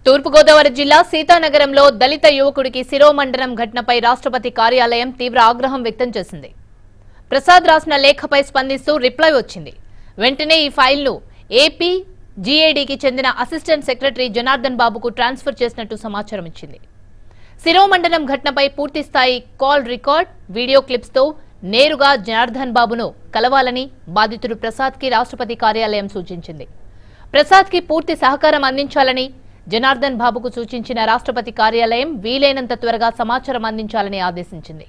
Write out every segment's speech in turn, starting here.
తూర్పుగోదావరి జిల్లా సీతానగరంలో దళిత యువకుడికి శిరోమండనం ఘటనపై రాష్ట్రపతి కార్యాలయం తీవ్ర ఆగ్రహం వ్యక్తం చేసింది ప్రసాద్ రాసిన లేఖపై స్పందిస్తూ రిప్లై వచ్చింది వెంటనే ఈ ఫైల్ను ఏపీ జీఏడీకి చెందిన అసిస్టెంట్ సెక్రటరీ జనార్దన్ బాబుకు ట్రాన్స్ఫర్ చేసినట్టు సమాచారం ఇచ్చింది శిరోమండనం ఘటనపై పూర్తి స్థాయి కాల్ రికార్డ్ వీడియో క్లిప్స్తో నేరుగా జనార్దన్ బాబును కలవాలని బాధితుడు ప్రసాద్కి రాష్ట్రపతి కార్యాలయం సూచించింది ప్రసాద్కి పూర్తి సహకారం అందించాలని జనార్దన్ బాబుకు సూచించిన రాష్ట్రపతి కార్యాలయం వీలైనంత త్వరగా సమాచారం అందించాలని ఆదేశించింది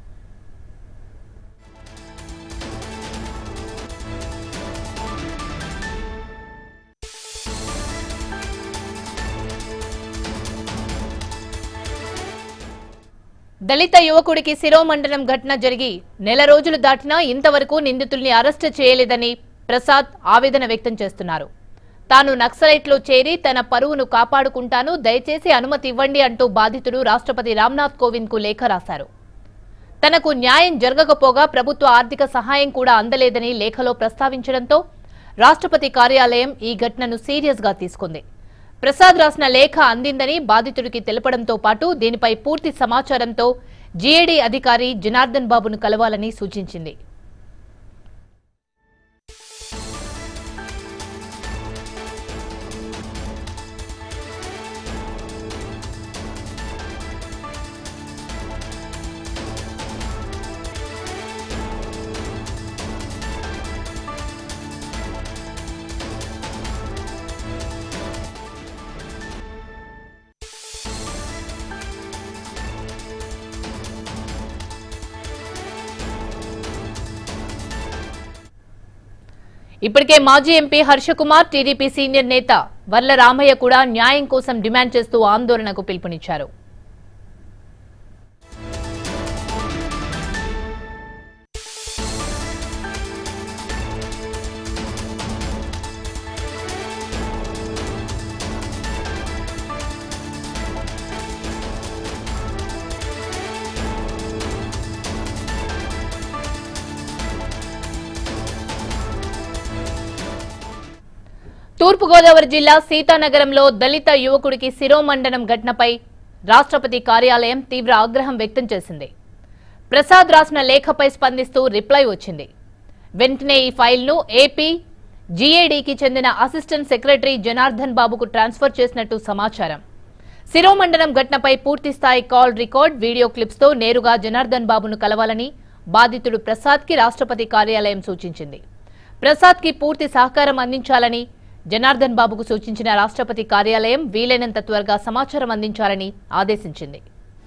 దళిత యువకుడికి శిరోమండనం ఘటన జరిగి నెల రోజులు దాటినా ఇంతవరకు నిందితుల్ని అరెస్టు చేయలేదని ప్రసాద్ ఆవేదన వ్యక్తం చేస్తున్నారు తాను నక్సలైట్లో చేరి తన పరువును కాపాడుకుంటాను దయచేసి అనుమతి ఇవ్వండి అంటూ బాధితుడు రాష్ట్రపతి రామ్నాథ్ కోవింద్ కు లేఖ రాశారు తనకు న్యాయం జరగకపోగా ప్రభుత్వ ఆర్థిక సహాయం కూడా అందలేదని లేఖలో ప్రస్తావించడంతో రాష్ట్రపతి కార్యాలయం ఈ ఘటనను సీరియస్ గా తీసుకుంది ప్రసాద్ రాసిన లేఖ అందిందని బాధితుడికి తెలపడంతో పాటు దీనిపై పూర్తి సమాచారంతో జీఏడీ అధికారి జనార్దన్ బాబును కలవాలని సూచించింది ఇప్పటికే మాజీ ఎంపీ హర్షకుమార్ టీడీపీ సీనియర్ నేత వర్ల రామయ్య కూడా న్యాయం కోసం డిమాండ్ చేస్తూ ఆందోళనకు పిలుపునిచ్చారు తూర్పుగోదావరి జిల్లా సీతానగరంలో దళిత యువకుడికి శిరోమండనం ఘటనపై రాష్ట్రపతి కార్యాలయం తీవ్ర ఆగ్రహం వ్యక్తం చేసింది ప్రసాద్ రాసిన లేఖపై స్పందిస్తూ రిప్లై వచ్చింది వెంటనే ఈ ఫైల్ను ఏపీ జీఏడీకి చెందిన అసిస్టెంట్ సెక్రటరీ జనార్దన్ బాబుకు ట్రాన్స్ఫర్ చేసినట్టు సమాచారం శిరోమండనం ఘటనపై పూర్తి స్థాయి కాల్ రికార్డ్ వీడియో క్లిప్స్తో నేరుగా జనార్దన్ బాబును కలవాలని బాధితుడు ప్రసాద్కి రాష్ట్రపతి కార్యాలయం సూచించింది ప్రసాద్కి పూర్తి సహకారం అందించాలని జనార్దన్ బాబుకు సూచించిన రాష్ట్రపతి కార్యాలయం వీలైనంత త్వరగా సమాచారం అందించాలని ఆదేశించింది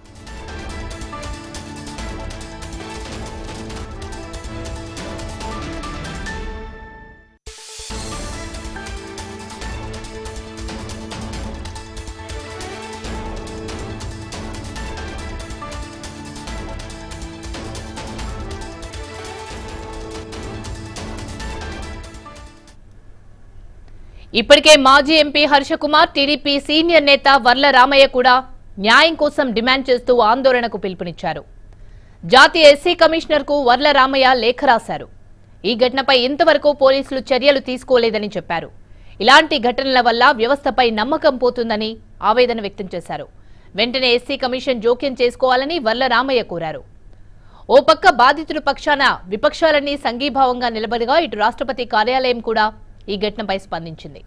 ఇప్పటికే మాజీ ఎంపీ హర్షకుమార్ టీడీపీ సీనియర్ నేత వర్ల రామయ్య కూడా న్యాయం కోసం డిమాండ్ చేస్తూ ఆందోళనకు పిలుపునిచ్చారు జాతీయ ఎస్సీ కమిషనర్ కు వర్ల రామయ్య లేఖ రాశారు ఈ ఘటనపై ఇంతవరకు పోలీసులు చర్యలు తీసుకోలేదని చెప్పారు ఇలాంటి ఘటనల వల్ల వ్యవస్థపై నమ్మకం పోతుందని ఆవేదన వ్యక్తం చేశారు వెంటనే ఎస్సీ కమిషన్ జోక్యం చేసుకోవాలని వర్ల రామయ్య కోరారు ఓ పక్క బాధితుల పక్షాన విపక్షాలన్నీ సంఘీభావంగా నిలబడగా ఇటు రాష్ట్రపతి కార్యాలయం కూడా ఈ ఘటనపై స్పందించింది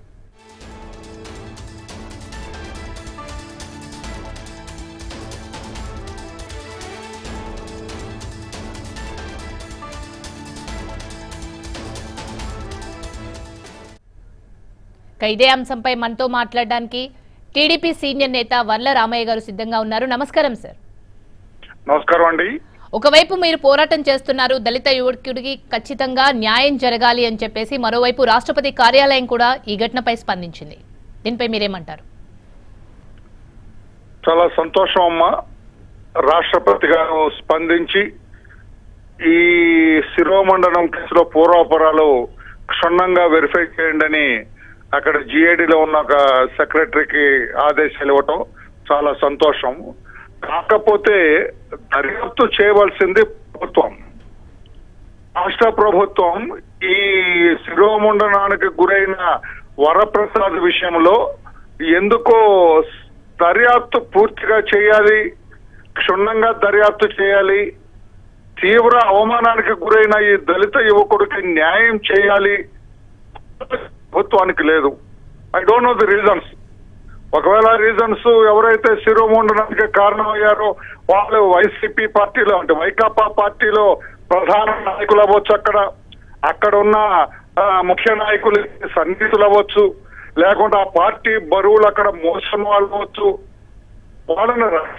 ఇక ఇదే అంశంపై మనతో మాట్లాడడానికి టీడీపీ సీనియర్ నేత వర్ల రామయ్య గారు సిద్ధంగా ఉన్నారు నమస్కారం సార్ నమస్కారం అండి ఒకవైపు మీరు పోరాటం చేస్తున్నారు దళిత యువకుడికి ఖచ్చితంగా న్యాయం జరగాలి అని చెప్పేసి మరోవైపు రాష్ట్రపతి కార్యాలయం కూడా ఈ ఘటనపై స్పందించింది దీనిపై మీరేమంటారు చాలా సంతోషం అమ్మా రాష్ట్రపతి గారు స్పందించి ఈ శిరోమండనం కేసులో పూర్వాపరాలు క్షుణ్ణంగా వెరిఫై చేయండి అని అక్కడ జిఐడిలో ఉన్న ఒక సెక్రటరీకి ఆదేశాలు ఇవ్వటం చాలా సంతోషం కాకపోతే దర్యాప్తు చేయవలసింది ప్రభుత్వం రాష్ట్ర ప్రభుత్వం ఈ శిరోముండనానికి గురైన వరప్రసాద్ విషయంలో ఎందుకో దర్యాప్తు పూర్తిగా చేయాలి క్షుణ్ణంగా దర్యాప్తు చేయాలి తీవ్ర అవమానానికి గురైన ఈ దళిత యువకుడికి న్యాయం చేయాలి ప్రభుత్వానికి లేదు I don't know the reasons ఒకవేళ రీజన్స్ ఎవరైతే శిరోముండడానికి కారణమయ్యారో వాళ్ళు వైసీపీ పార్టీలో అంటే వైకాపా పార్టీలో ప్రధాన నాయకులు అవ్వచ్చు అక్కడ అక్కడ ఉన్న ఆ, ముఖ్య నాయకులు సన్నిహితులు అవ్వచ్చు లేకుంటే ఆ పార్టీ బరువులు అక్కడ మోసం వాళ్ళు అవ్వచ్చు వాళ్ళని రా-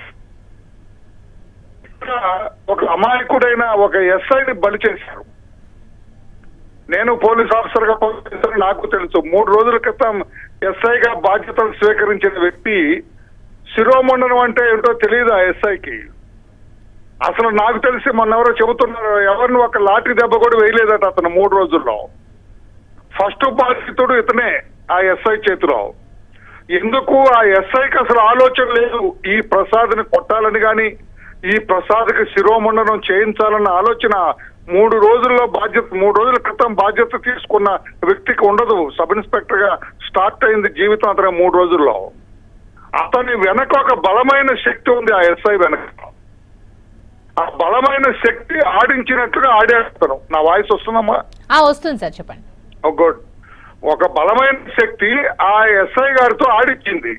ఇక్కడ ఒక అమాయకుడైన ఒక ఎస్ఐని బలి చేశారు నేను పోలీస్ ఆఫీసర్ గా పనిచేస్తాను నాకు తెలుసు మూడు రోజుల క్రితం ఎస్ఐగా బాధ్యతలు స్వీకరించిన వ్యక్తి శిరోమండనం అంటే ఏంటో తెలియదు ఆ ఎస్ఐకి అసలు నాకు తెలిసి మొన్న ఎవరో చెబుతున్నారు ఎవరిని ఒక లాఠీ దెబ్బ కూడా వేయలేదట అతను మూడు రోజుల్లో ఫస్ట్ బాధితుడు ఇతనే ఆ ఎస్ఐ చేతిలో ఎందుకు ఆ ఎస్ఐకి అసలు ఆలోచన లేదు ఈ ప్రసాద్ని కొట్టాలని గాని ఈ ప్రసాద్కి శిరోమండనం చేయించాలన్న ఆలోచన మూడు రోజుల్లో బాధ్యత మూడు రోజుల క్రితం బాధ్యత తీసుకున్న వ్యక్తికి ఉండదు సబ్ ఇన్స్పెక్టర్ గా స్టార్ట్ అయింది జీవితం అతని మూడు రోజుల్లో అతని వెనక ఒక బలమైన శక్తి ఉంది ఆ ఎస్ఐ వెనక ఆ బలమైన శక్తి ఆడించినట్లుగా ఆడేస్తాను నా వాయిస్ వస్తుందమ్మా ఆ వస్తుంది సార్ చెప్పండి ఓ గుడ్ ఒక బలమైన శక్తి ఆ ఎస్ఐ గారితో ఆడిచ్చింది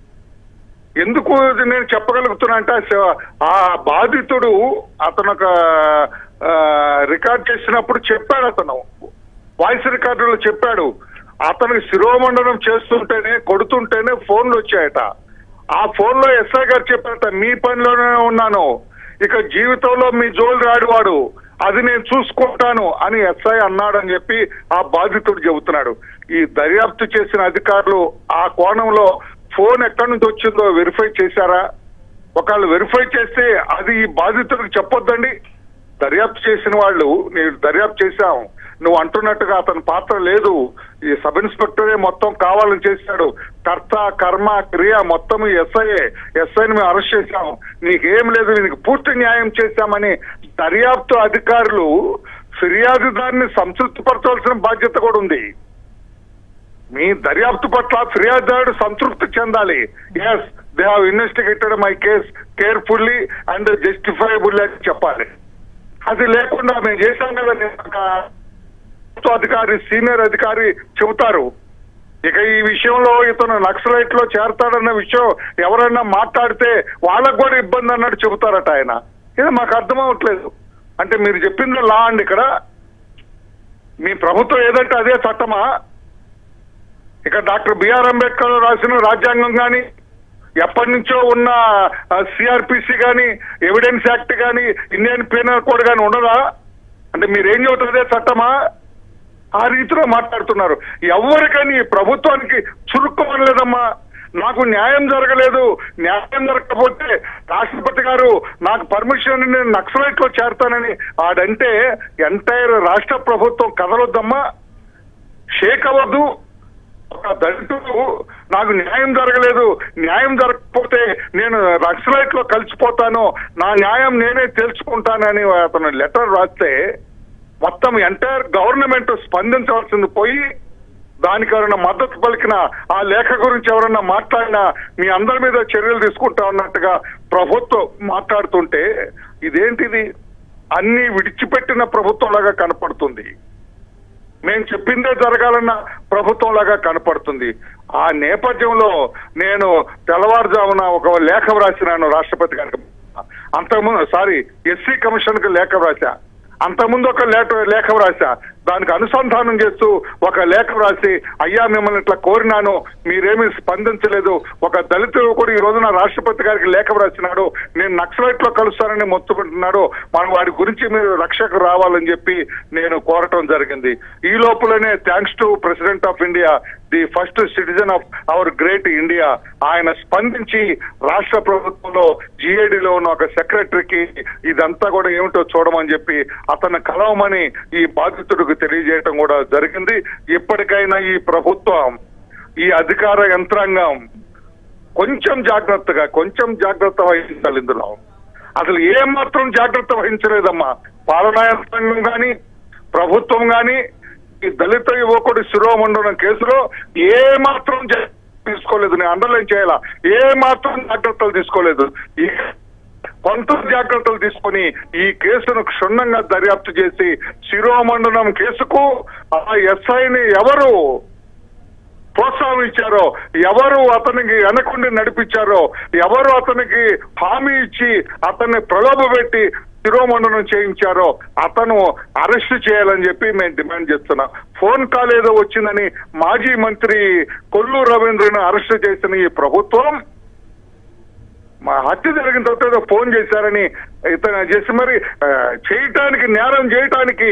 ఎందుకు ఇది నేను చెప్పగలుగుతున్నా అంటే ఆ శ- ఆ బాధితుడు అతను ఒక ఆ, రికార్డ్ చేసినప్పుడు చెప్పాడు అతను వాయిస్ రికార్డులో చెప్పాడు అతనికి శిరోమండనం చేస్తుంటేనే కొడుతుంటేనే ఫోన్లు వచ్చాయట ఆ ఫోన్ లో ఎస్ఐ గారు చెప్పారట మీ పనిలోనే ఉన్నాను ఇక జీవితంలో మీ జోలు రాడివాడు అది నేను చూసుకుంటాను అని ఎస్ఐ అన్నాడని చెప్పి ఆ బాధితుడు చెబుతున్నాడు ఈ దర్యాప్తు చేసిన అధికారులు ఆ కోణంలో ఫోన్ ఎక్కడి నుంచి వచ్చిందో వెరిఫై చేశారా ఒకవేళ వెరిఫై చేస్తే అది ఈ బాధితుడికి చెప్పొద్దండి దర్యాప్తు చేసిన వాళ్ళు నేను దర్యాప్తు చేశాం నువ్వు అంటున్నట్టుగా అతని పాత్ర లేదు ఈ సబ్ ఇన్స్పెక్టరే మొత్తం కావాలని చేశాడు కర్త కర్మ క్రియ మొత్తం ఈ ఎస్ఐఏ ఎస్ఐని మేము అరెస్ట్ చేశాం నీకేం లేదు నీకు పూర్తి న్యాయం చేశామని దర్యాప్తు అధికారులు ఫిర్యాదుదారిని సంతృప్తిపరచాల్సిన బాధ్యత కూడా ఉంది మీ దర్యాప్తు పట్ల ఫిర్యాదుదారుడు సంతృప్తి చెందాలి yes they have investigated my case carefully and justifiable అని చెప్పాలి అది లేకుండా మేము చేశాం కదా నేను ఒక ప్రభుత్వ అధికారి సీనియర్ అధికారి చెబుతారు ఇక ఈ విషయంలో ఇతను నక్సలైట్ లో చేరతాడన్న విషయం ఎవరైనా మాట్లాడితే వాళ్ళకు కూడా ఇబ్బంది అన్నట్టు చెబుతారట ఆయన ఇది మాకు అర్థం అవ్వట్లేదు అంటే మీరు చెప్పింది లా అండి ఇక్కడ మీ ప్రభుత్వం ఏదంటే అదే చట్టమా ఇక డాక్టర్ బిఆర్ అంబేద్కర్ రాసిన రాజ్యాంగం కానీ ఎప్పటి నుంచో ఉన్న సిఆర్పిసి కానీ ఎవిడెన్స్ యాక్ట్ కానీ ఇండియన్ పీనల్ కోడ్ కానీ ఉండదా అంటే మీరేం చెబుతుందే చట్టమా ఆ రీతిలో మాట్లాడుతున్నారు ఎవరికని ఈ ప్రభుత్వానికి చురుక్కోమనలేదమ్మా నాకు న్యాయం జరగలేదు న్యాయం జరగకపోతే రాష్ట్రపతి గారు నాకు పర్మిషన్ నేను నక్సలైట్ లో చేరతానని ఆడంటే ఎంటైర్ రాష్ట్ర ప్రభుత్వం కదలొద్దమ్మా షేక్ అవ్వద్దు ఒక దళితుడు నాకు న్యాయం జరగలేదు న్యాయం జరగకపోతే నేను నక్సలైట్ లో కలిసిపోతాను నా న్యాయం నేనే తెలుసుకుంటానని అతను లెటర్ రాస్తే మొత్తం ఎంటైర్ గవర్నమెంట్ స్పందించవలసింది పోయి దానికి ఎవరైనా మద్దతు పలికిన ఆ లేఖ గురించి ఎవరైనా మాట్లాడినా మీ అందరి మీద చర్యలు తీసుకుంటా ఉన్నట్టుగా ప్రభుత్వం మాట్లాడుతుంటే ఇదేంటిది అన్ని విడిచిపెట్టిన ప్రభుత్వంలాగా కనపడుతుంది మేము చెప్పిందే జరగాలన్న ప్రభుత్వం లాగా కనపడుతుంది ఆ నేపథ్యంలో నేను తెల్లవారుజామున ఒక లేఖ వ్రాసినాను రాష్ట్రపతి గారికి అంతకుముందు సారీ ఎస్సీ కమిషన్ కు లేఖ వ్రాసా అంతకుముందు ఒక లేఖ లేఖ వ్రాసా దానికి అనుసంధానం చేస్తూ ఒక లేఖ వ్రాసి అయ్యా మిమ్మల్ని ఇట్లా కోరినాను మీరేమీ స్పందించలేదు ఒక దళిత యువకుడు ఈ రోజున రాష్ట్రపతి గారికి లేఖ వ్రాసినాడు నేను నక్సలైట్ లో కలుస్తానని మొత్తుకుంటున్నాడు మనం వాడి గురించి మీరు రక్షకు రావాలని చెప్పి నేను కోరటం జరిగింది ఈ లోపలనే thanks to president of India the first citizen of our great India ఆయన స్పందించి రాష్ట్ర ప్రభుత్వంలో జిఏడిలో ఉన్న ఒక సెక్రటరీకి ఇదంతా కూడా ఏమిటో చూడమని చెప్పి అతను కలవమని ఈ బాధితుడికి తెలియజేయటం కూడా జరిగింది ఇప్పటికైనా ఈ ప్రభుత్వం ఈ అధికార యంత్రాంగం కొంచెం జాగ్రత్తగా కొంచెం జాగ్రత్త వహించాలి ఇందులో అసలు ఏ మాత్రం జాగ్రత్త వహించలేదమ్మా పాలనా యంత్రాంగం కానీ ప్రభుత్వం కానీ ఈ దళిత యువకుడి శిరోమండలం కేసులో ఏ మాత్రం జాగ్రత్త తీసుకోలేదు నేను అండర్లైన్ చేయాలా ఏ మాత్రం జాగ్రత్తలు తీసుకోలేదు ఈ కొంత జాగ్రత్తలు తీసుకొని ఈ కేసును క్షుణ్ణంగా దర్యాప్తు చేసి శిరోమండనం కేసుకు ఆ ఎస్ఐని ఎవరు ప్రోత్సాహం ఇచ్చారో ఎవరు అతనికి వెనకుండి నడిపించారో ఎవరు అతనికి హామీ ఇచ్చి అతన్ని ప్రలోభపెట్టి శిరోమండనం చేయించారో అతను అరెస్ట్ చేయాలని చెప్పి మేము డిమాండ్ చేస్తున్నాం ఫోన్ కాల్ ఏదో వచ్చిందని మాజీ మంత్రి కొల్లు రవీంద్రను అరెస్ట్ చేసిన ఈ ప్రభుత్వం మా హత్య జరిగిన తర్వాత ఏదో ఫోన్ చేశారని ఇతను చేసి మరి ఆ, చేయటానికి నేరం చేయటానికి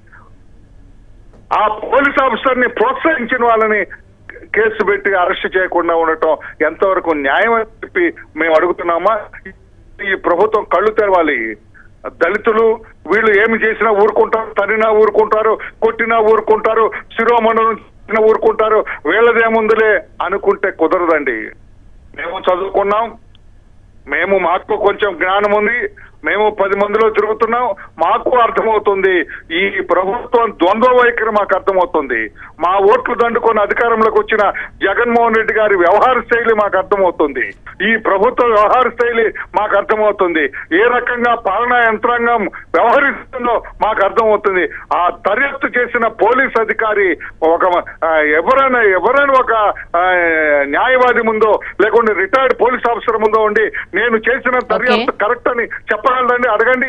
ఆ పోలీస్ ఆఫీసర్ ని ప్రోత్సహించిన వాళ్ళని కేసు పెట్టి అరెస్ట్ చేయకుండా ఉండటం ఎంతవరకు న్యాయం అని చెప్పి మేము అడుగుతున్నామా ఈ ప్రభుత్వం కళ్ళు తెరవాలి దళితులు వీళ్ళు ఏమి చేసినా ఊరుకుంటారు తనినా ఊరుకుంటారు కొట్టినా ఊరుకుంటారు శిరోమండలం చేసినా ఊరుకుంటారు వీళ్ళదేముందులే అనుకుంటే కుదరదండి మేము చదువుకున్నాం మేము మాకు కొంచెం జ్ఞానం ఉంది మేము పది మందిలో తిరుగుతున్నాం మాకు అర్థమవుతుంది ఈ ప్రభుత్వం ద్వంద్వ వైఖరి మాకు అర్థమవుతుంది మా ఓట్లు దండుకొని అధికారంలోకి వచ్చిన జగన్మోహన్ రెడ్డి గారి వ్యవహార శైలి మాకు అర్థమవుతుంది ఈ ప్రభుత్వ వ్యవహార శైలి మాకు అర్థమవుతుంది ఏ రకంగా పాలనా యంత్రాంగం వ్యవహరిస్తుందో మాకు అర్థమవుతుంది ఆ దర్యాప్తు చేసిన పోలీస్ అధికారి ఒక ఆ, ఎవరైనా ఎవరైనా ఒక ఆ, న్యాయవాది ముందో లేకుంటే రిటైర్డ్ పోలీస్ ఆఫీసర్ ముందో ఉండి నేను చేసిన దర్యాప్తు కరెక్ట్ అని చెప్పగలదండి అడగండి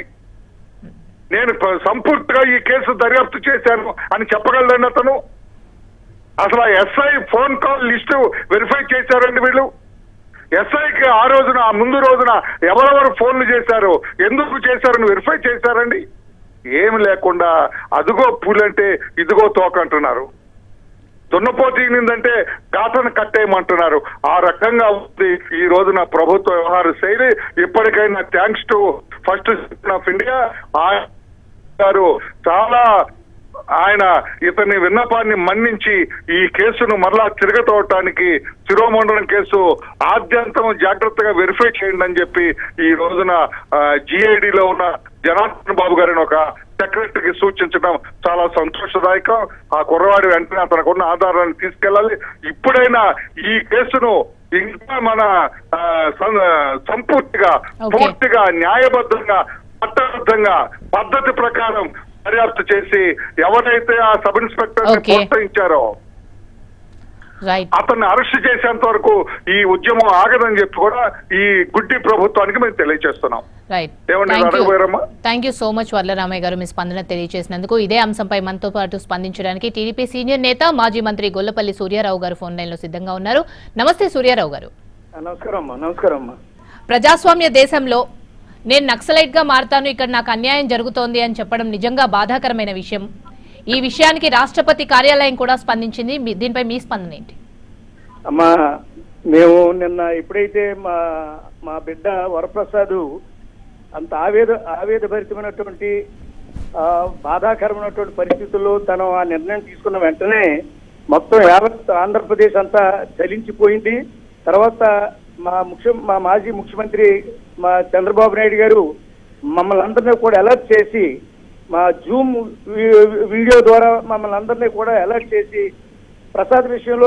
నేను ప- సంపూర్తిగా ఈ కేసు దర్యాప్తు చేశాను అని చెప్పగలదండి అతను అసలు SI phone call list verify చేశారండి వీళ్ళు ఎస్ఐకి ఆ రోజున ఆ ముందు రోజున ఎవరెవరు ఫోన్లు చేశారు ఎందుకు చేశారని వెరిఫై చేశారండి ఏమి లేకుండా అదుగో పూలంటే ఇదిగో తోక అంటున్నారు దున్నపోతీనిందంటే గాటను కట్టేయమంటున్నారు ఆ రకంగా ఉంది ఈ రోజున ప్రభుత్వ వ్యవహార శైలి ఇప్పటికైనా thanks to first of India ఆయన గారు చాలా ఆయన ఇతని విన్నపాన్ని మన్నించి ఈ కేసును మరలా తిరగతోవటానికి శిరోమండలం కేసు ఆద్యంతం జాగ్రత్తగా వెరిఫై చేయండి అని చెప్పి ఈ రోజున జిఐడిలో ఉన్న జనార్దన్ బాబు గారిని ఒక సెక్రటరీకి సూచించడం చాలా సంతోషదాయకం ఆ కుర్రవాడి వెంటనే అతనుకున్న ఆధారాన్ని తీసుకెళ్ళాలి ఇప్పుడైనా ఈ కేసును ఇంకా మన ఆ, సం- సంపూర్తిగా Okay. పూర్తిగా న్యాయబద్ధంగా చట్టబద్ధంగా పద్ధతి ప్రకారం దర్యాప్తు చేసి ఎవరైతే ఆ సబ్ ఇన్స్పెక్టర్ ని Okay. ప్రోత్సహించారో రైట్ అతన్ని అరెస్ట్ చేసేంత వరకు ఈ ఉద్యమం ఆగదని చెప్పి కూడా ఈ గుడ్డి ప్రభుత్వానికి మేము తెలియజేస్తున్నాం రైట్ ఏమండి, థ్యాంక్ యూ అడగబోయారమ్మా? Thank you so much Varalaramayya గారు మీ స్పందన తెలియజేసినందుకు ఇదే అంశంపై మనతో పాటు స్పందించడానికి టీడీపీ సీనియర్ నేత మాజీ మంత్రి గొల్లపల్లి సూర్యారావు గారు ఫోన్ లైన్ లో సిద్ధంగా ఉన్నారు నమస్తే సూర్యారావు గారు నమస్కారం అమ్మా నమస్కారం అమ్మా ప్రజాస్వామ్య దేశంలో నేను నక్సలైట్ గా మారతాను ఇక్కడ నాకు అన్యాయం జరుగుతోంది అని చెప్పడం నిజంగా బాధాకరమైన విషయం ఈ విషయానికి రాష్ట్రపతి కార్యాలయం కూడా స్పందించింది మీ- దీనిపై మీ స్పందన ఏంటి అమ్మా మేము నిన్న ఎప్పుడైతే మా మా బిడ్డ వరప్రసాద్ అంత ఆవేద ఆవేదభరితమైనటువంటి ఆ, బాధాకరమైనటువంటి పరిస్థితుల్లో తను ఆ నిర్ణయం తీసుకున్న వెంటనే మొత్తం యావత్ ఆంధ్రప్రదేశ్ అంతా చలించిపోయింది తర్వాత మా ముఖ్య మా మాజీ ముఖ్యమంత్రి మా చంద్రబాబు నాయుడు గారు మమ్మల్ని అందరినీ కూడా అలర్ట్ చేసి మా జూమ్ వీ- వీడియో ద్వారా మమ్మల్ని అందరినీ కూడా అలర్ట్ చేసి ప్రసాద్ విషయంలో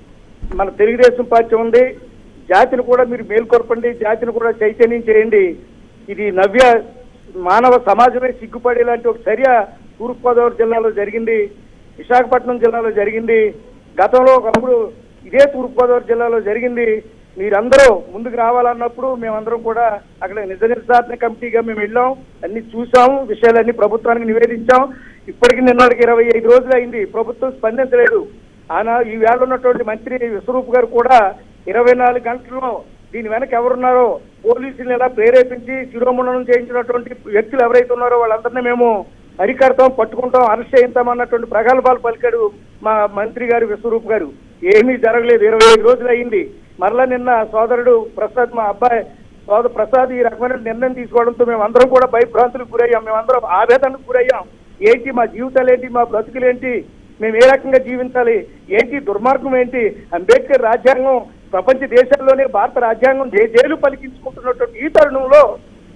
మన తెలుగుదేశం పార్టీ ఉంది జాతిని కూడా మీరు మేల్కొల్పండి జాతిని కూడా చైతన్యం చేయండి ఇది నవ్య మానవ సమాజమే సిగ్గుపడేలాంటి ఒక చర్య తూర్పుగోదావరి జిల్లాలో జరిగింది విశాఖపట్నం జిల్లాలో జరిగింది గతంలో ఒకప్పుడు ఇదే తూర్పుగోదావరి జిల్లాలో జరిగింది మీరందరూ ముందుకు రావాలన్నప్పుడు మేమందరం కూడా అక్కడ నిజ నిర్ధారణ కమిటీగా మేము వెళ్ళాం అన్ని చూసాం విషయాలన్నీ ప్రభుత్వానికి నివేదించాం ఇప్పటికి నిన్నటికి ఇరవై ఐదు రోజులు అయింది ప్రభుత్వం స్పందించలేదు ఆయన ఈ వేళ ఉన్నటువంటి మంత్రి విశ్వరూప్ గారు కూడా ఇరవై నాలుగు గంటల్లో దీని వెనక ఎవరున్నారో పోలీసులు ఎలా ప్రేరేపించి శిరోమండనం చేయించినటువంటి వ్యక్తులు ఎవరైతే ఉన్నారో వాళ్ళందరినీ మేము అరికడతాం పట్టుకుంటాం అరెస్ట్ చేయిస్తాం అన్నటువంటి ప్రగల్భాలు పలికాడు మా మంత్రి గారు విశ్వరూప్ గారు ఏమీ జరగలేదు ఇరవై ఐదు రోజులు అయింది మరలా నిన్న సోదరుడు ప్రసాద్ మా అబ్బాయి సోదరు ప్రసాద్ ఈ రకమైన నిర్ణయం తీసుకోవడంతో మేము అందరం కూడా భయభ్రాంతులకు గురయ్యాం మేమందరం ఆవేదనకు గురయ్యాం ఏంటి మా జీవితాలు ఏంటి మా బ్రతుకులు ఏంటి మేము ఏ రకంగా జీవించాలి ఏంటి దుర్మార్గం ఏంటి అంబేద్కర్ రాజ్యాంగం ప్రపంచ దేశాల్లోనే భారత రాజ్యాంగం జే జైలు పలికించుకుంటున్నటువంటి ఈ తరుణంలో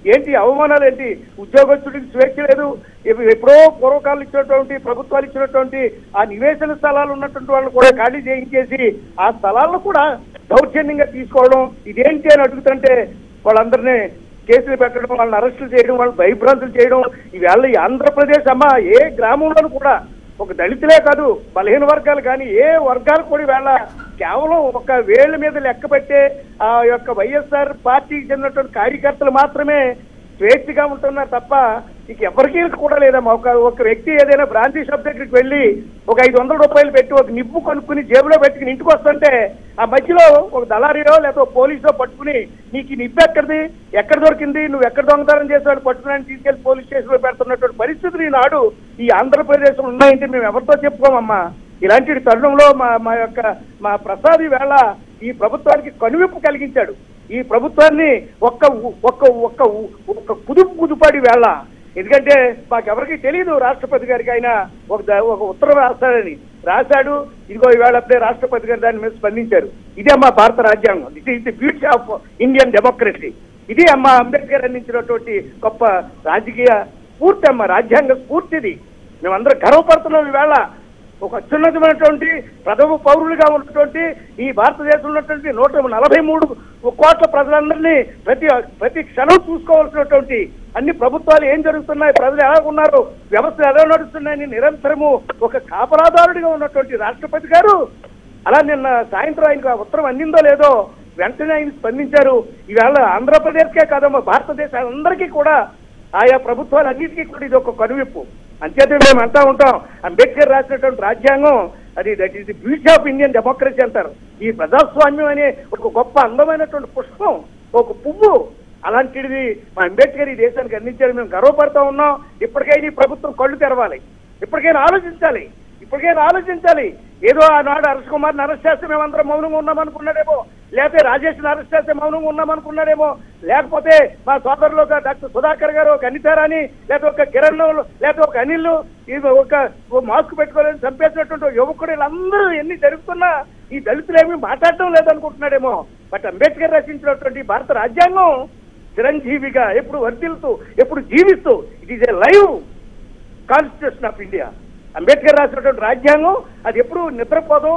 ఏంటి అవమానాలు ఏంటి ఉద్యోగస్తుడికి స్వేచ్ఛ లేదు ఎప్- ఎప్పుడో పూర్వకాలం ఇచ్చినటువంటి ప్రభుత్వాలు ఇచ్చినటువంటి ఆ నివేశన స్థలాలు ఉన్నటువంటి వాళ్ళు కూడా ఖాళీ చేయించేసి ఆ స్థలాలను కూడా దౌర్జన్యంగా తీసుకోవడం ఇదేంటి అని అడుగుతుంటే వాళ్ళందరినీ కేసులు పెట్టడం వాళ్ళని అరెస్టులు చేయడం వాళ్ళని భయభ్రాంతులు చేయడం ఇవాళ ఈ ఆంధ్రప్రదేశ్ అమ్మ ఏ గ్రామంలోనూ కూడా ఒక దళితులే కాదు బలహీన వర్గాలు కానీ ఏ వర్గాలు కూడా ఇవాళ కేవలం ఒక వేళ్ల మీద లెక్క పెట్టే ఆ యొక్క వైఎస్ఆర్ పార్టీకి చెందినటువంటి కార్యకర్తలు మాత్రమే స్వేచ్ఛగా ఉంటున్నారు తప్ప ఇక ఎవరికీ కూడా లేదమ్మా ఒక ఒక వ్యక్తి ఏదైనా బ్రాంచీ షాప్ దగ్గరికి వెళ్ళి ఒక ఐదు వందల రూపాయలు పెట్టి ఒక నిప్పు కొనుక్కుని జేబులో పెట్టుకుని ఇంటికి వస్తుంటే ఆ మధ్యలో ఒక దళారియో లేదా ఒక పోలీసో పట్టుకుని నీకు ఈ నిప్పు ఎక్కడిది ఎక్కడ దొరికింది నువ్వు ఎక్కడ దొంగతనం చేసావు పట్టుకుని తీసుకెళ్లి పోలీస్ స్టేషన్ లో పెడుతున్నటువంటి పరిస్థితులు ఈనాడు ఈ ఆంధ్రప్రదేశ్ ఉన్నాయంటే మేము ఎవరితో చెప్పుకోమమ్మా ఇలాంటి తరుణంలో మా మా యొక్క మా ప్రసాద్ ఈవేళ ఈ ప్రభుత్వానికి కనువిప్పు కలిగించాడు ఈ ప్రభుత్వాన్ని ఒక్క ఉ- ఒక్క ఒక్క ఉ- ఒక్క కుదుపు కుదుపాడి వేళ ఎందుకంటే మాకెవరికి తెలియదు రాష్ట్రపతి గారికి ఆయన ఒక ద- ఒక ఉత్తరం రాస్తాడని రాశాడు ఇదిగో ఈవేళ అప్పుడే రాష్ట్రపతి గారు దాని మీద స్పందించారు ఇదే అమ్మా భారత రాజ్యాంగం it is the beauty of Indian democracy ఇది అమ్మా అంబేద్కర్ అందించినటువంటి గొప్ప రాజకీయ స్ఫూర్తి అమ్మ రాజ్యాంగ స్ఫూర్తిది మేమందరం గర్వపడుతున్నాం ఈవేళ ఒక అత్యున్నతమైనటువంటి ప్రథమ పౌరులుగా ఉన్నటువంటి ఈ భారతదేశంలో ఉన్నటువంటి నూట నలభై మూడు కోట్ల ప్రజలందరినీ ప్రతి ప్రతి క్షణం చూసుకోవాల్సినటువంటి అన్ని ప్రభుత్వాలు ఏం జరుగుతున్నాయి ప్రజలు ఎలా ఉన్నారు వ్యవస్థలు ఎలా నడుస్తున్నాయని నిరంతరము ఒక కాపలాదారుడిగా ఉన్నటువంటి రాష్ట్రపతి గారు అలా నిన్న సాయంత్రం ఆయనకు ఆ ఉత్తరం అందిందో లేదో వెంటనే ఆయన స్పందించారు ఈవేళ ఆంధ్రప్రదేశ్కే కాదమ్మా భారతదేశం అందరికీ కూడా ఆయా ప్రభుత్వాలన్నిటికీ కూడా ఇది ఒక కనువిప్పు అంచేతే మేము అంటా ఉంటాం అంబేద్కర్ రాసినటువంటి రాజ్యాంగం అది that is the beauty of Indian democracy అంటారు ఈ ప్రజాస్వామ్యం అనే ఒక గొప్ప అందమైనటువంటి పుష్పం ఒక పువ్వు అలాంటిది మా అంబేద్కర్ ఈ దేశానికి అందించారు మేము గర్వపడతా ఉన్నాం ఇప్పటికైనా ఈ ప్రభుత్వం కళ్ళు తెరవాలి ఇప్పటికైనా ఆలోచించాలి ఇప్పటికైనా ఆలోచించాలి ఏదో ఆనాడు హర్ష కుమార్ని అరెస్ట్ చేస్తే మేమందరం మౌనంగా ఉన్నామనుకున్నాడేమో లేకపోతే రాజేష్ని అరెస్ట్ చేస్తే మౌనంగా ఉన్నామనుకున్నాడేమో లేకపోతే మా సోదరులు ఒక డాక్టర్ సుధాకర్ గారు ఒక అనితారాని లేకపోతే ఒక కిరణ్ లేకపోతే ఒక అనిల్ ఇది ఒక ఓ మాస్క్ పెట్టుకోలేని చంపేసినటువంటి ఒక యువకుడు వీళ్ళందరూ ఎన్ని జరుగుతున్నా ఈ దళితులు ఏమీ మాట్లాడటం లేదనుకుంటున్నాడేమో బట్ అంబేద్కర్ రచించినటువంటి ఈ భారత రాజ్యాంగం చిరంజీవిగా ఎప్పుడు వర్ధిల్తూ ఎప్పుడు జీవిస్తూ it is a live constitution of India Ambedkar రాసినటువంటి రాజ్యాంగం అది ఎప్పుడు నిద్రపోదో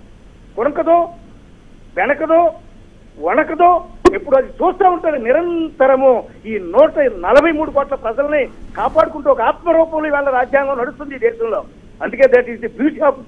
కొనకదో వెనకదో వణకదో ఎప్పుడు అది చూస్తూ ఉంటుంది నిరంతరము ఈ నూట నలభై మూడు కోట్ల ప్రజల్ని కాపాడుకుంటూ ఒక ఆత్మరూపంలో ఇవాళ రాజ్యాంగం నడుస్తుంది ఈ దేశంలో అందుకే that is the beauty of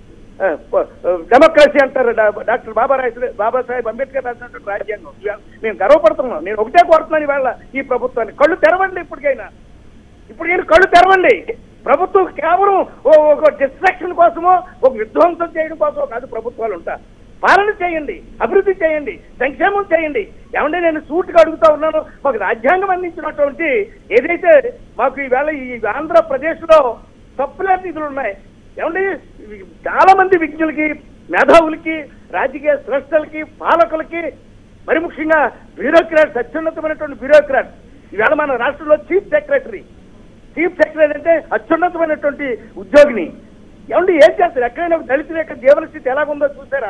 democracy అంటారు డా- డాక్టర్ బాబారాయ్ బాబాసాహెబ్ అంబేద్కర్ రాసినటువంటి రాజ్యాంగం ఇవాళ నేను గర్వపడుతున్నాను నేను ఒకటే కోరుతున్నాను ఇవాళ ఈ ప్రభుత్వాన్ని కళ్ళు తెరవండి ఇప్పటికైనా ఇప్పటికైనా కళ్ళు తెరవండి ప్రభుత్వం కేవలం ఓ- ఒక డిస్ట్రాక్షన్ కోసమో ఒక విధ్వంసం చేయడం కోసమో కాదు ప్రభుత్వాలు ఉంటా పాలన చేయండి అభివృద్ధి చేయండి సంక్షేమం చేయండి ఏమంటే నేను సూటిగా అడుగుతా ఉన్నాను మాకు రాజ్యాంగం అందించినటువంటి ఏదైతే మాకు ఈవేళ ఈ ఆంధ్రప్రదేశ్ లో తప్పులేని నిధులు ఉన్నాయి ఏమంటే చాలా మంది విజ్ఞులకి మేధావులకి రాజకీయ స్రష్టలకి పాలకులకి మరి ముఖ్యంగా బ్యూరోక్రాట్స్ అత్యున్నతమైనటువంటి బ్యూరోక్రాట్స్ ఈవేళ మన రాష్ట్రంలో చీఫ్ సెక్రటరీ చీఫ్ సెక్రటరీ అంటే అత్యున్నతమైనటువంటి ఉద్యోగిని ఏమంటే ఏం చేస్తారు ఎక్కడైనా ఒక దళితుల యొక్క జీవన స్థితి ఎలాగుందో చూసారా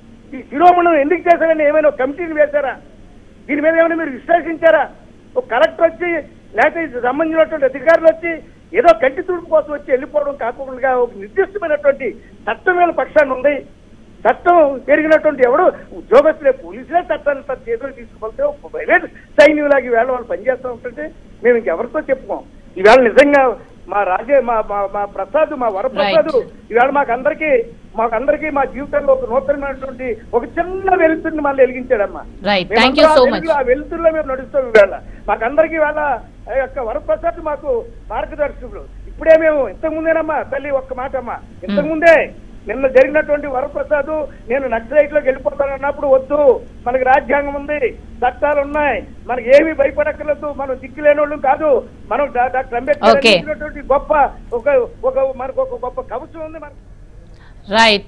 ఈ శిరోమణం ఎందుకు చేశారని ఏమైనా ఒక కమిటీని వేశారా దీని మీద ఏమైనా మీరు విశ్లేషించారా ఒక కలెక్టర్ వచ్చి లేకపోతే ఇది సంబంధించినటువంటి అధికారులు వచ్చి ఏదో కంటి తుడుపు కోసం వచ్చి వెళ్ళిపోవడం కాకుండా ఒక నిర్దిష్టమైనటువంటి చట్టం మీద పక్షాన్ని ఉంది చట్టం పెరిగినటువంటి ఎవడు ఉద్యోగస్తులే పోలీసులే చట్టాన్ని తన చేతులు తీసుకుపోతే ఒక ప్రైవేట్ సైన్యులాగా ఈవేళ వాళ్ళు పనిచేస్తూ ఉంటుంటే మేము ఇంకెవరితో చెప్పుకోం ఈవేళ నిజంగా మా రాజే మా మా మా ప్రసాద్ మా వరప్రసాద్ ఈవేళ మాకందరికి మాకందరికి మా జీవితంలో ఒక నూతనమైనటువంటి ఒక చిన్న వెలుతురిని మళ్ళీ వెలిగించాడమ్మా Right. Thank you so మేమందరం ఆ much. వెలుగులో, ఆ వెలుతురులో మేము నడుస్తాం ఈవేళ మాకందరికి ఈవేళ ఆ యొక్క వరప్రసాద్ మాకు మార్గదర్శకుడు ఇప్పుడే మేము ఇంతకు ముందేనమ్మా తల్లి ఒక్క మాట అమ్మా ఇంతకు ముందే నిన్న జరిగినటువంటి వరప్రసాద్ నేను నక్సలైట్ లోకి వెళ్ళిపోతాను అన్నప్పుడు వద్దు మనకి రాజ్యాంగం ఉంది చట్టాలు ఉన్నాయి మనకి ఏమీ భయపడక్కర్లేదు మనం దిక్కు లేని వాళ్ళం కాదు మనం డా- డాక్టర్ అంబేద్కర్ Okay. అందించినటువంటి గొప్ప ఒక ఒక మనకు ఒక గొప్ప కవచం ఉంది మనకు రైట్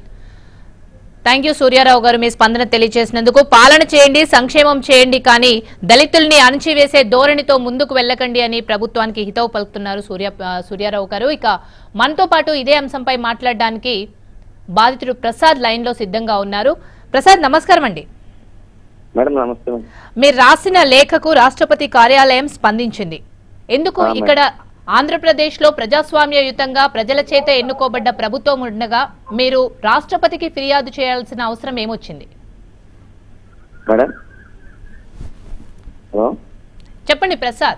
థ్యాంక్ యూ సూర్యారావు గారు మీ స్పందన తెలియజేసినందుకు పాలన చేయండి సంక్షేమం చేయండి కానీ దళితుల్ని అణచివేసే ధోరణితో ముందుకు వెళ్ళకండి అని ప్రభుత్వానికి హితవు పలుకుతున్నారు సూర్య ఆ, సూర్యారావు గారు ఇక మనతో పాటు ఇదే అంశంపై మాట్లాడడానికి బాధితుడు ప్రసాద్ లైన్ లో సిద్ధంగా ఉన్నారు ప్రసాద్ నమస్కారం అండి మేడం నమస్తే మేడం మీరు రాసిన లేఖకు రాష్ట్రపతి కార్యాలయం స్పందించింది ఎందుకు ఆ, మేడం. ఇక్కడ ఆంధ్రప్రదేశ్లో ప్రజాస్వామ్యయుతంగా ప్రజల చేత ఎన్నుకోబడ్డ ప్రభుత్వం ఉండగా మీరు రాష్ట్రపతికి ఫిర్యాదు చేయాల్సిన అవసరం ఏమొచ్చింది మేడం హలో చెప్పండి ప్రసాద్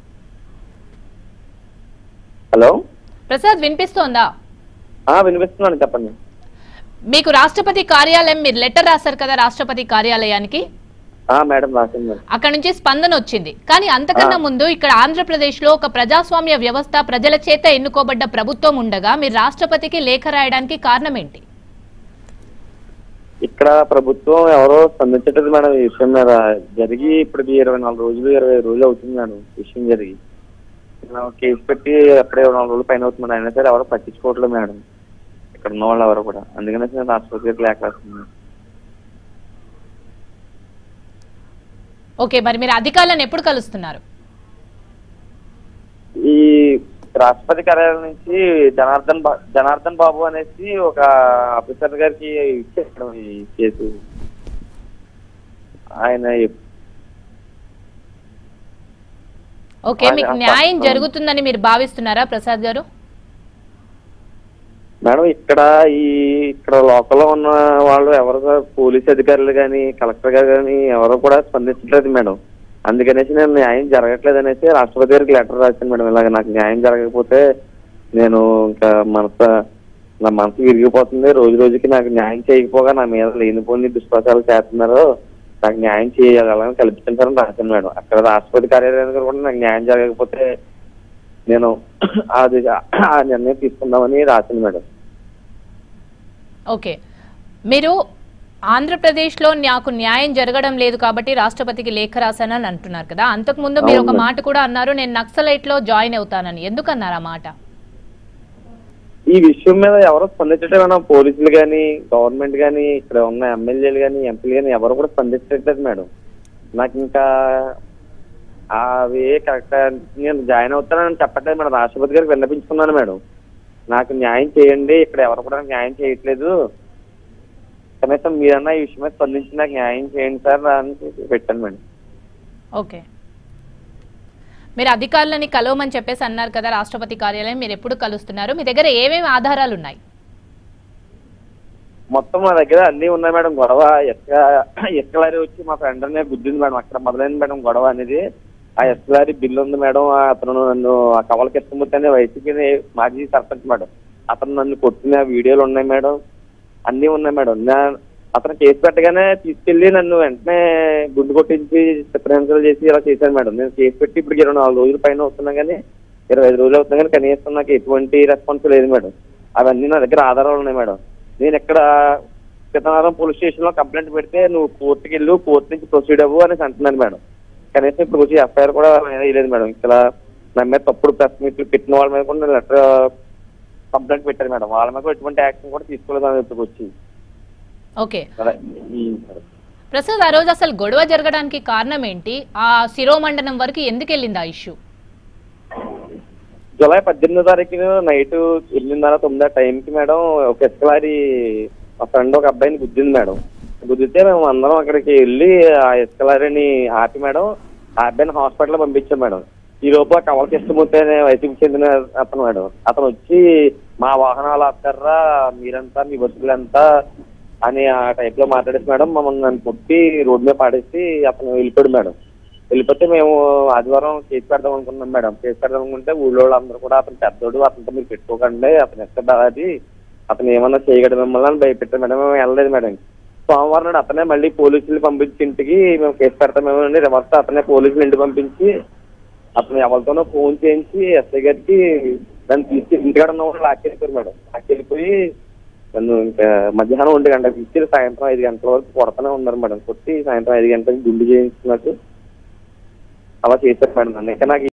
హలో ప్రసాద్ వినిపిస్తోందా ఆ, వినిపిస్తున్నాను చెప్పండి మీకు రాష్ట్రపతి కార్యాలయం మీరు లెటర్ రాశారు కదా రాష్ట్రపతి కార్యాలయానికి ఆ, మేడం రాసింది మేడం అక్కడ నుంచి స్పందన వచ్చింది కానీ అంతకన్నా ఆ. ముందు ఇక్కడ ఆంధ్రప్రదేశ్ లో ఒక ప్రజాస్వామ్య వ్యవస్థ ప్రజల చేత ఎన్నుకోబడ్డ ప్రభుత్వం ఉండగా మీరు రాష్ట్రపతికి లేఖ రాయడానికి కారణం ఏంటి ఇక్కడ ప్రభుత్వం ఎవరో స్పందించట్లేదు మేడం ఈ విషయం మీద జరిగి ఇప్పటికి ఇరవై నాలుగు రోజులు ఇరవై ఐదు రోజులు అవుతుంది మేడం ఈ విషయం జరిగి నేను కేసు పెట్టి అప్పుడే ఇరవై నాలుగు రోజులు పైన అవుతుంది మేడం అయినా సరే ఎవరో పట్టించుకోవట్లేదు మేడం ఇక్కడ ఉన్న వాళ్ళు ఎవరు కూడా అందుకనే నేను రాష్ట్రపతి గారికి లేఖ రాస్తున్నాను ఓకే మరి మీరు అధికారులను ఎప్పుడు కలుస్తున్నారు ఈ రాష్ట్రపతి కార్యాలయం నుంచి జనార్దన్ బా జనార్దన్ బాబు అనేసి ఒక ఆఫీసర్ గారికి ఇచ్చేసాడు ఈ కేసు ఆయన ఎప్- ఓకే మీకు ఆయన న్యాయం ప్రస్తుతం- జరుగుతుందని మీరు భావిస్తున్నారా ప్రసాద్ గారు మేడం ఇక్కడ ఈ ఇక్కడ లోకల్లో ఉన్న వాళ్ళు ఎవరు కూడా పోలీస్ అధికారులు కానీ కలెక్టర్ గారు కానీ ఎవరు కూడా స్పందించట్లేదు మేడం అందుకనేసి నేను న్యాయం జరగట్లేదు అనేసి రాష్ట్రపతి గారికి లెటర్ రాశాను మేడం ఇలాగ నాకు న్యాయం జరగకపోతే నేను ఇంకా మనసు నా మనసు విరిగిపోతుంది రోజు రోజుకి నాకు న్యాయం చేయకపోగా నా మీద లేనిపోని దుష్ప్రచారాలు చేస్తున్నారు నాకు న్యాయం చేయగలని కల్పించారని రాశాను మేడం అక్కడ రాష్ట్రపతి కార్యాలయం దగ్గర కూడా నాకు న్యాయం జరగకపోతే నేను అది ఆ నిర్ణయం తీసుకుందామని రాశాను మేడం ఓకే మీరు ఆంధ్రప్రదేశ్లో నాకు న్యాయం జరగడం లేదు కాబట్టి రాష్ట్రపతికి లేఖ రాశానని అంటున్నారు కదా అంతకుముందు మీరు ఒక అవును. మాట కూడా అన్నారు నేను నక్సలైట్ లో జాయిన్ అవుతానని ఎందుకు అన్నారు ఆ మాట ఈ విషయం మీద ఎవరు స్పందించట్లేదు పోలీసులు కానీ గవర్నమెంట్ కానీ ఇక్కడ ఉన్న ఎమ్మెల్యేలు కానీ ఎంపీలు కానీ ఎవరు కూడా స్పందించట్లేదు మేడం నాకు ఇంకా అవి కరెక్ట్ నేను జాయిన్ అవుతానని చెప్పట్లేదు మేడం రాష్ట్రపతి గారికి విన్నపించుకున్నాను మేడం నాకు న్యాయం చేయండి ఇక్కడ ఎవరు కూడా నాకు న్యాయం చేయట్లేదు కనీసం మీరన్నా ఈ విషయం మీద స్పందించి నాకు న్యాయం చేయండి సార్ అని పెట్టాను మేడం ఓకే మీరు అధికారులని కలవమని చెప్పేసి అన్నారు కదా రాష్ట్రపతి కార్యాలయం మీరు ఎప్పుడు కలుస్తున్నారు మీ దగ్గర ఏమేమి ఆధారాలు ఉన్నాయి మొత్తం మా దగ్గర అన్ని ఉన్నాయి మేడం గొడవ ఎక్క ఎక్కలారి వచ్చి మా ఫ్రెండ్ అనే గుద్దింది మేడం అక్కడ మొదలైంది మేడం గొడవ అనేది ఆ ఎస్లారి బిల్లు ఉంది మేడం ఆ అతను నన్ను ఆ కవల కృష్ణమూర్తి అనే వైసీపీ మాజీ సర్పంచ్ మేడం అతను నన్ను కొట్టిన వీడియోలు ఉన్నాయి మేడం అన్నీ ఉన్నాయి మేడం నా అతను కేసు పెట్టగానే తీసుకెళ్లి నన్ను వెంటనే గుండు కొట్టించి చిత్రహింసలు చేసి ఇలా చేశాను మేడం నేను కేసు పెట్టి ఇప్పుడు ఇరవై నాలుగు రోజుల పైన అవుతున్నా కానీ ఇరవై ఐదు రోజులు అవుతున్నా కానీ కనీసం నాకు ఎటువంటి రెస్పాన్స్ లేదు మేడం అవన్నీ నా దగ్గర ఆధారాలు ఉన్నాయి మేడం నేను ఇక్కడ సీతారాం పోలీస్ స్టేషన్ లో కంప్లైంట్ పెడితే నువ్వు కోర్టుకి వెళ్ళు కోర్టు నుంచి ప్రొసీడ్ అవ్వు అనేసి అంటున్నాను మేడం కనీసం ఇప్పుడు వచ్చి ఎఫ్ఐఆర్ కూడా వేయలేదు మేడం ఇక్కడ నా మీద తప్పుడు ప్రెస్ మీట్లు పెట్టిన వాళ్ళ మీద కూడా నేను లెటర్ కంప్లైంట్ పెట్టాను మేడం వాళ్ళ మీద కూడా ఎటువంటి యాక్షన్ కూడా తీసుకోలేదు అని ఇప్పుడు వచ్చి ఓకే అదే ఉమ్, సరే. ప్రసాద్ ఆ రోజు అసలు గొడవ జరగడానికి కారణం ఏంటి ఆ శిరోమండనం వరకు ఎందుకు వెళ్ళింది ఆ ఇష్యూ జూలై పద్దెనిమిదో తారీఖున నైట్ ఎనిమిదిన్నర తొమ్మిది టైంకి మేడం ఒక ఎస్కలారి మా ఫ్రెండ్ ఒక అబ్బాయిని గుద్దింది మేడం గుద్దితే మేము అందరం అక్కడికి వెళ్ళి ఆ ఎస్కలారిని ఆపి మేడం ఆ అబ్బాయిని హాస్పిటల్ పంపించాం మేడం ఈ లోపు ఆ కవల కృష్ణమూర్తి అనే వైసీపీకి చెందిన అతను మేడం అతను వచ్చి మా వాహనాలు ఆపుతారా మీరంతా మీ బస్సులంతా అని ఆ టైప్ లో మాట్లాడేసి మేడం మమ్మల్ని నన్ను కొట్టి రోడ్డు మీద పాడేసి అతను వెళ్ళిపోయాడు మేడం వెళ్ళిపోతే మేము ఆదివారం కేసు పెడదాం అనుకున్నాం మేడం కేసు పెడదాం అనుకుంటే ఊళ్ళో వాళ్ళందరూ కూడా అతను పెద్దోడు అతనితో మీరు పెట్టుకోకండి అతను ఎక్కడ అది అతను ఏమన్నా చేయగలడు మిమ్మల్ని అని భయపెట్టారు మేడం మేము వెళ్ళలేదు మేడం సోమవారం నాడు అతనే మళ్ళీ పోలీసులు పంపించి ఇంటికి మేము కేసు పెడతామేమో అని రివర్స్ అతనే పోలీసులు ఇంటికి పంపించి అతను ఎవరితోనో ఫోన్ చేయించి ఎస్ఐ గారికి దాన్ని తీసుకెళ్ళి ఇంటికాడ ఉన్న వాళ్ళు లాక్కెళ్ళిపోయారు మేడం లాక్కెళ్ళిపోయి నన్ను ఇంకా మధ్యాహ్నం ఒంటి గంటకి ఇచ్చి సాయంత్రం ఐదు గంటల వరకు కొడతానే ఉన్నారు మేడం కొట్టి సాయంత్రం ఐదు గంటలకు గుండు చేయించినట్టు అలా చేశారు మేడం నన్ను ఇంకా నాకు